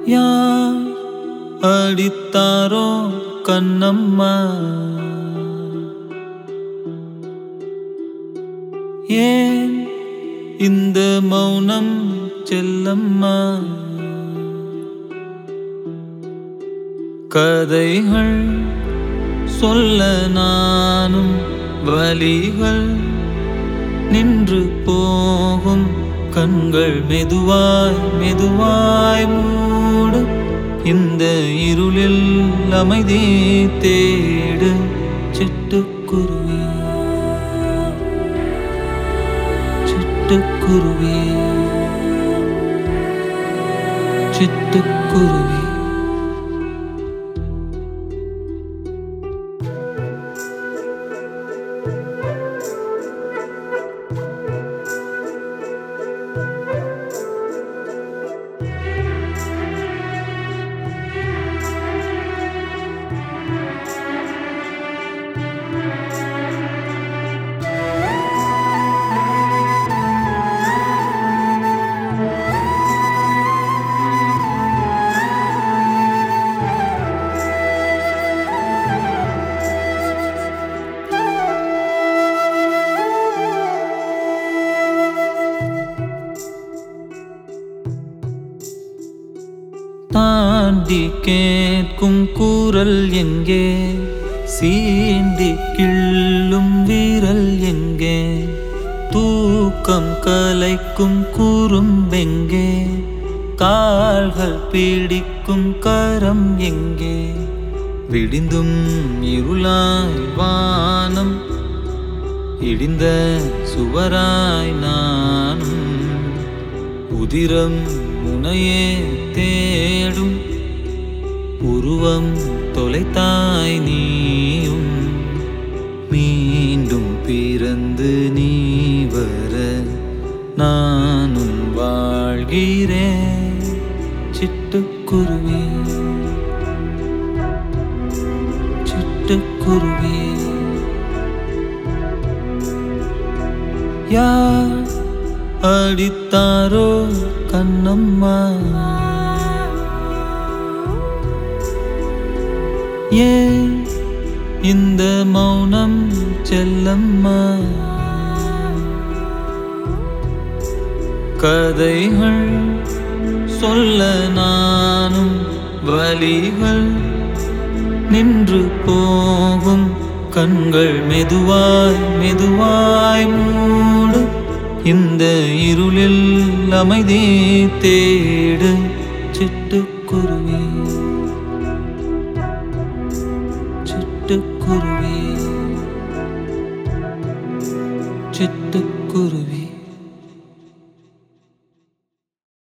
யார் அடித்தாரோ கண்ணம்மா ஏன் இந்த மௌனம் செல்லம்மா கதைகள் சொல்ல நானும் வலிகள் நின்று போகும் கண்கள் மெதுவாய் மெதுவாய் மூடு இந்த இருளில் அமைதி தேடு சிட்டுக்குருவி சிட்டுக்குருவி சிட்டுக்குருவி தாண்டி கேட்கும் கூறல் எங்கே சீண்டி கிள்ளும் வீரல் எங்கே தூக்கம் கலைக்கும் கூறும்பெங்கே கால்கள் பீடிக்கும் கரம் எங்கே விடிந்தும் இருளாய் வானம் இடிந்த சுவராய் நானும் உதிரம் முனையே தேடும் உருவம் தொலைத்தாய் நீயும் மீண்டும் பிறந்து நீ வர நானும் வாழ்கிறேன் சிட்டுக்குருவி சிட்டுக்குருவி யார் அடித்தாரோ கண்ணம்மா ஏன் இந்த மௌனம் செல்லம்மா கதைகள் சொல்ல நானும் வலிகள் நின்று போகும் கண்கள் மெதுவாய் மெதுவாய் மூடு இந்த இருளில் அமைதி தேடு சிட்டுக்குருவி சிட்டுக்குருவி